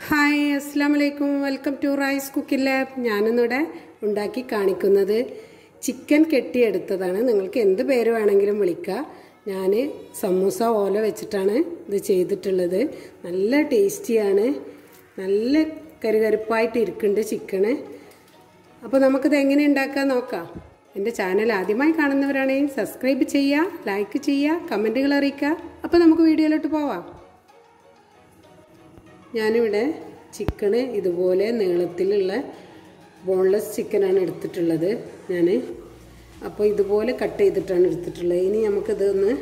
hi അസ്സാം വലൈക്കും welcome to rice cooking lab ഞാനിന്നിവിടെ ഉണ്ടാക്കി കാണിക്കുന്നത് ചിക്കൻ കെട്ടിയെടുത്തതാണ് നിങ്ങൾക്ക് എന്ത് പേര് വേണമെങ്കിലും വിളിക്കാം ഞാൻ സമൂസ ഓല വെച്ചിട്ടാണ് ഇത് ചെയ്തിട്ടുള്ളത് നല്ല ടേസ്റ്റിയാണ് നല്ല കരുകരുപ്പായിട്ട് ഇരിക്കുന്നുണ്ട് ചിക്കന് അപ്പോൾ നമുക്കിത് എങ്ങനെ ഉണ്ടാക്കാൻ നോക്കാം എൻ്റെ ചാനൽ ആദ്യമായി കാണുന്നവരാണെങ്കിൽ സബ്സ്ക്രൈബ് ചെയ്യുക ലൈക്ക് ചെയ്യുക കമൻറ്റുകൾ അറിയിക്കുക അപ്പോൾ നമുക്ക് വീഡിയോയിലോട്ട് പോവാം ഞാനിവിടെ ചിക്കന് ഇതുപോലെ നീളത്തിലുള്ള ബോൺലെസ് ചിക്കനാണ് എടുത്തിട്ടുള്ളത് ഞാൻ അപ്പോൾ ഇതുപോലെ കട്ട് ചെയ്തിട്ടാണ് എടുത്തിട്ടുള്ളത് ഇനി നമുക്കിതൊന്ന്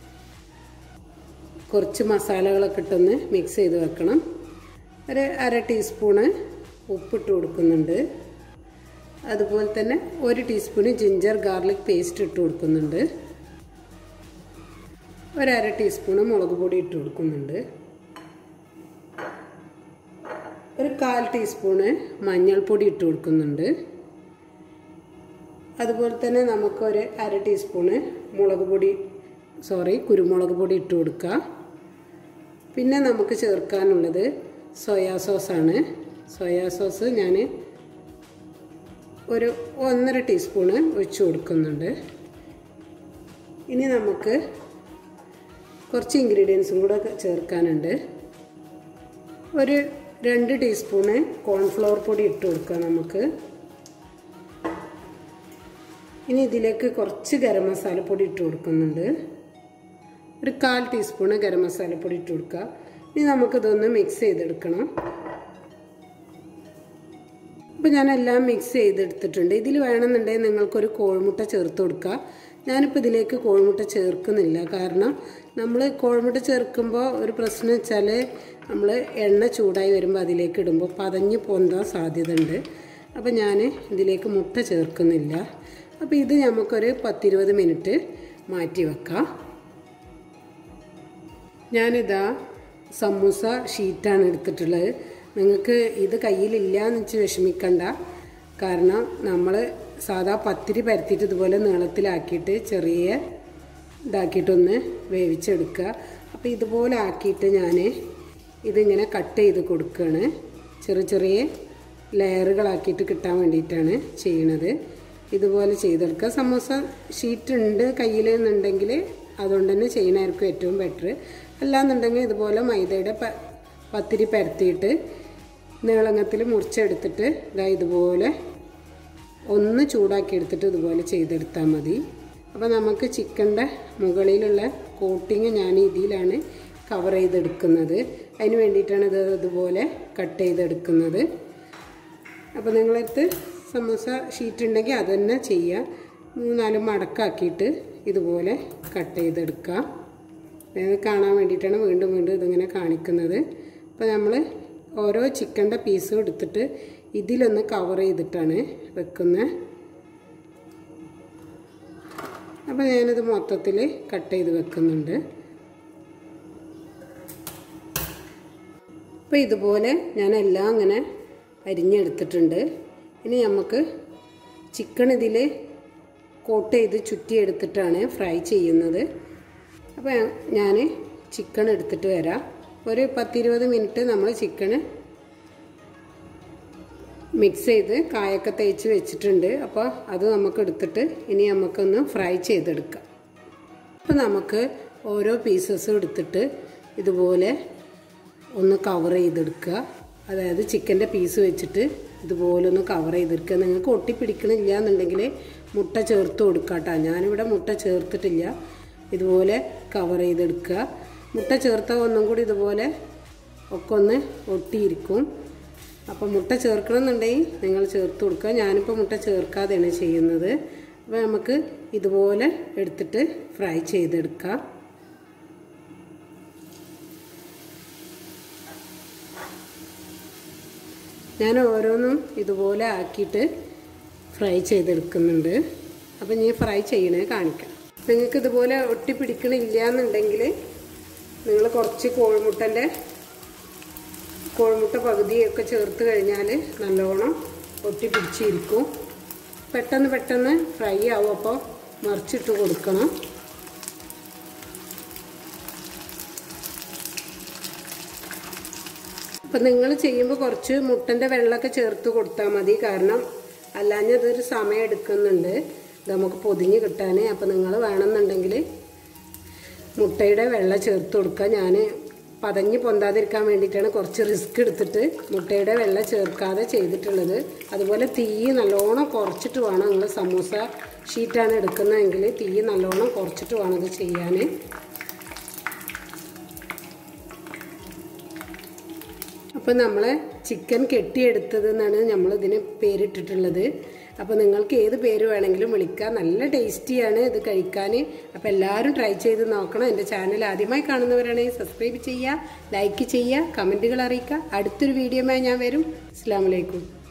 കുറച്ച് മസാലകളൊക്കെ ഇട്ടൊന്ന് മിക്സ് ചെയ്ത് വെക്കണം ഒരു അര ടീസ്പൂണ് ഉപ്പിട്ട് കൊടുക്കുന്നുണ്ട് അതുപോലെ തന്നെ ഒരു ടീസ്പൂണ് ജിഞ്ചർ ഗാർലിക് പേസ്റ്റ് ഇട്ട് കൊടുക്കുന്നുണ്ട് ഒരു അര ടീസ്പൂണ് മുളക് പൊടി ഇട്ട് കൊടുക്കുന്നുണ്ട് ഒരു കാൽ ടീസ്പൂണ് മഞ്ഞൾപ്പൊടി ഇട്ട് കൊടുക്കുന്നുണ്ട് അതുപോലെ തന്നെ നമുക്കൊരു അര ടീസ്പൂണ് മുളക് പൊടി സോറി കുരുമുളക് പൊടി ഇട്ട് കൊടുക്കുക പിന്നെ നമുക്ക് ചേർക്കാനുള്ളത് സോയാ സോസാണ് സോയാ സോസ് ഞാൻ ഒരു ഒന്നര ടീസ്പൂണ് ഒഴിച്ചു കൊടുക്കുന്നുണ്ട് ഇനി നമുക്ക് കുറച്ച് ഇൻഗ്രീഡിയൻസും കൂടെ ചേർക്കാനുണ്ട് ഒരു രണ്ട് ടീസ്പൂണ് കോൺഫ്ലവർ പൊടി ഇട്ട് കൊടുക്കുക നമുക്ക് ഇനി ഇതിലേക്ക് കുറച്ച് ഗരം മസാലപ്പൊടി ഇട്ട് കൊടുക്കുന്നുണ്ട് ഒരു കാൽ ടീസ്പൂണ് ഗരം മസാലപ്പൊടി ഇട്ട് കൊടുക്കുക ഇനി നമുക്കിതൊന്ന് മിക്സ് ചെയ്തെടുക്കണം അപ്പോൾ ഞാനെല്ലാം മിക്സ് ചെയ്തെടുത്തിട്ടുണ്ട് ഇതിൽ വേണമെന്നുണ്ടെങ്കിൽ നിങ്ങൾക്കൊരു കോഴിമുട്ട ചേർത്ത് കൊടുക്കുക ഞാനിപ്പോൾ ഇതിലേക്ക് കോഴിമുട്ട ചേർക്കുന്നില്ല കാരണം നമ്മൾ കോഴിമുട്ട ചേർക്കുമ്പോൾ ഒരു പ്രശ്നം വെച്ചാൽ നമ്മൾ എണ്ണ ചൂടായി വരുമ്പോൾ അതിലേക്ക് ഇടുമ്പോൾ പതഞ്ഞ് പൊന്താൻ സാധ്യത ഉണ്ട് അപ്പോൾ ഞാൻ ഇതിലേക്ക് മുട്ട ചേർക്കുന്നില്ല അപ്പോൾ ഇത് നമുക്കൊരു പത്തിരുപത് മിനിറ്റ് മാറ്റി വെക്കാം ഞാനിതാ സമൂസ ഷീറ്റാണ് എടുത്തിട്ടുള്ളത് നിങ്ങൾക്ക് ഇത് കയ്യിലില്ല എന്ന് വെച്ച് വിഷമിക്കണ്ട കാരണം നമ്മൾ സാധാ പത്തിരി പരത്തിയിട്ട് ഇതുപോലെ നീളത്തിലാക്കിയിട്ട് ചെറിയ ഇതാക്കിയിട്ടൊന്ന് വേവിച്ചെടുക്കുക അപ്പോൾ ഇതുപോലെ ആക്കിയിട്ട് ഞാൻ ഇതിങ്ങനെ കട്ട് ചെയ്ത് കൊടുക്കുകയാണ് ചെറിയ ചെറിയ ലെയറുകളാക്കിയിട്ട് കിട്ടാൻ വേണ്ടിയിട്ടാണ് ചെയ്യണത് ഇതുപോലെ ചെയ്തെടുക്കുക സമോസ ഷീറ്റ് ഉണ്ട് കയ്യിൽ എന്നുണ്ടെങ്കിൽ അതുകൊണ്ട് തന്നെ ചെയ്യണമായിരിക്കും ഏറ്റവും ബെറ്റർ അല്ലാന്നുണ്ടെങ്കിൽ ഇതുപോലെ മൈദയുടെ പത്തിരി പരത്തിയിട്ട് നീളങ്ങത്തിൽ മുറിച്ചെടുത്തിട്ട് ഇതാ ഇതുപോലെ ഒന്ന് ചൂടാക്കി എടുത്തിട്ട് ഇതുപോലെ ചെയ്തെടുത്താൽ മതി അപ്പോൾ നമുക്ക് ചിക്കൻ്റെ മുകളിലുള്ള കോട്ടിങ് ഞാൻ ഇതിലാണ് കവർ ചെയ്തെടുക്കുന്നത് അതിന് വേണ്ടിയിട്ടാണ് ഇത് ഇതുപോലെ കട്ട് ചെയ്തെടുക്കുന്നത് അപ്പോൾ നിങ്ങളടുത്ത് സമോസ ഷീറ്റ് ഉണ്ടെങ്കിൽ അത് തന്നെ ചെയ്യുക മൂന്നാല് മടക്കാക്കിയിട്ട് ഇതുപോലെ കട്ട് ചെയ്തെടുക്കുക കാണാൻ വേണ്ടിയിട്ടാണ് വീണ്ടും വീണ്ടും ഇതിങ്ങനെ കാണിക്കുന്നത് അപ്പോൾ നമ്മൾ ഓരോ ചിക്കൻ്റെ പീസും എടുത്തിട്ട് ഇതിലൊന്ന് കവർ ചെയ്തിട്ടാണ് വെക്കുന്നത് അപ്പോൾ ഞാനിത് മൊത്തത്തിൽ കട്ട് ചെയ്ത് വെക്കുന്നുണ്ട് അപ്പോൾ ഇതുപോലെ ഞാൻ എല്ലാം അങ്ങനെ അരിഞ്ഞെടുത്തിട്ടുണ്ട് ഇനി നമുക്ക് ചിക്കൻ ഇതിൽ കോട്ട് ചെയ്ത് ചുറ്റിയെടുത്തിട്ടാണ് ഫ്രൈ ചെയ്യുന്നത് അപ്പോൾ ഞാൻ ചിക്കൻ എടുത്തിട്ട് വരാം ഒരു പത്തിരുപത് മിനിറ്റ് നമ്മൾ ചിക്കന് മിക്സ് ചെയ്ത് കായൊക്കെ തേച്ച് വെച്ചിട്ടുണ്ട് അപ്പോൾ അത് നമുക്ക് എടുത്തിട്ട് ഇനി നമുക്കൊന്ന് ഫ്രൈ ചെയ്തെടുക്കാം അപ്പോൾ നമുക്ക് ഓരോ പീസസും എടുത്തിട്ട് ഇതുപോലെ ഒന്ന് കവർ ചെയ്തെടുക്കുക അതായത് ചിക്കൻ്റെ പീസ് വെച്ചിട്ട് ഇതുപോലെ ഒന്ന് കവർ ചെയ്തെടുക്കുക നിങ്ങൾക്ക് ഒട്ടിപ്പിടിക്കണില്ല എന്നുണ്ടെങ്കിൽ മുട്ട ചേർത്ത് കൊടുക്കുക കേട്ടോ ഞാനിവിടെ മുട്ട ചേർത്തിട്ടില്ല ഇതുപോലെ കവർ ചെയ്തെടുക്കുക മുട്ട ചേർത്താൽ ഒന്നും കൂടി ഇതുപോലെ ഒക്കെ ഒന്ന് ഒട്ടിയിരിക്കും അപ്പോൾ മുട്ട ചേർക്കണമെന്നുണ്ടെങ്കിൽ നിങ്ങൾ ചേർത്ത് കൊടുക്കുക ഞാനിപ്പോൾ മുട്ട ചേർക്കാതെയാണ് ചെയ്യുന്നത് അപ്പോൾ നമുക്ക് ഇതുപോലെ എടുത്തിട്ട് ഫ്രൈ ചെയ്തെടുക്കാം ഞാൻ ഓരോന്നും ഇതുപോലെ ആക്കിയിട്ട് ഫ്രൈ ചെയ്തെടുക്കുന്നുണ്ട് അപ്പം ഞാൻ ഫ്രൈ ചെയ്യണേ കാണിക്കാം നിങ്ങൾക്ക് ഇതുപോലെ ഒട്ടിപ്പിടിക്കണില്ല എന്നുണ്ടെങ്കിൽ നിങ്ങൾ കുറച്ച് കോഴിമുട്ടൻ്റെ കോഴിമുട്ട പകുതിയൊക്കെ ചേർത്ത് കഴിഞ്ഞാൽ നല്ലോണം ഒട്ടിപ്പിടിച്ചിരിക്കും പെട്ടെന്ന് പെട്ടെന്ന് ഫ്രൈ ആവും അപ്പോൾ മറിച്ചിട്ട് കൊടുക്കണം അപ്പം നിങ്ങൾ ചെയ്യുമ്പോൾ കുറച്ച് മുട്ടൻ്റെ വെള്ളമൊക്കെ ചേർത്ത് കൊടുത്താൽ മതി കാരണം അല്ലാഞ്ഞ അതൊരു സമയം എടുക്കുന്നുണ്ട് ഇത് നമുക്ക് പൊതിഞ്ഞ് കിട്ടാൻ അപ്പം നിങ്ങൾ വേണമെന്നുണ്ടെങ്കിൽ മുട്ടയുടെ വെള്ളം ചേർത്ത് കൊടുക്കുക ഞാൻ പതഞ്ഞ് പൊന്താതിരിക്കാൻ വേണ്ടിയിട്ടാണ് കുറച്ച് റിസ്ക് എടുത്തിട്ട് മുട്ടയുടെ വെള്ളം ചേർക്കാതെ ചെയ്തിട്ടുള്ളത് അതുപോലെ തീ നല്ലോണം കുറച്ചിട്ട് വേണം നിങ്ങൾ സമൂസ ഷീറ്റാണ് എടുക്കുന്നതെങ്കിൽ തീ നല്ലോണം കുറച്ചിട്ട് വേണം ഇത് ചെയ്യാൻ അപ്പോൾ നമ്മൾ ചിക്കൻ കെട്ടിയെടുത്തത് എന്നാണ് നമ്മളിതിന് പേരിട്ടിട്ടുള്ളത് അപ്പോൾ നിങ്ങൾക്ക് ഏത് പേര് വേണമെങ്കിലും വിളിക്കാം നല്ല ടേസ്റ്റിയാണ് ഇത് കഴിക്കാൻ അപ്പോൾ എല്ലാവരും ട്രൈ ചെയ്ത് നോക്കണം എൻ്റെ ചാനൽ ആദ്യമായി കാണുന്നവരാണെങ്കിൽ സബ്സ്ക്രൈബ് ചെയ്യുക ലൈക്ക് ചെയ്യുക കമൻറ്റുകൾ അറിയിക്കുക അടുത്തൊരു വീഡിയോയുമായി ഞാൻ വരും അസ്സാം വലൈക്കും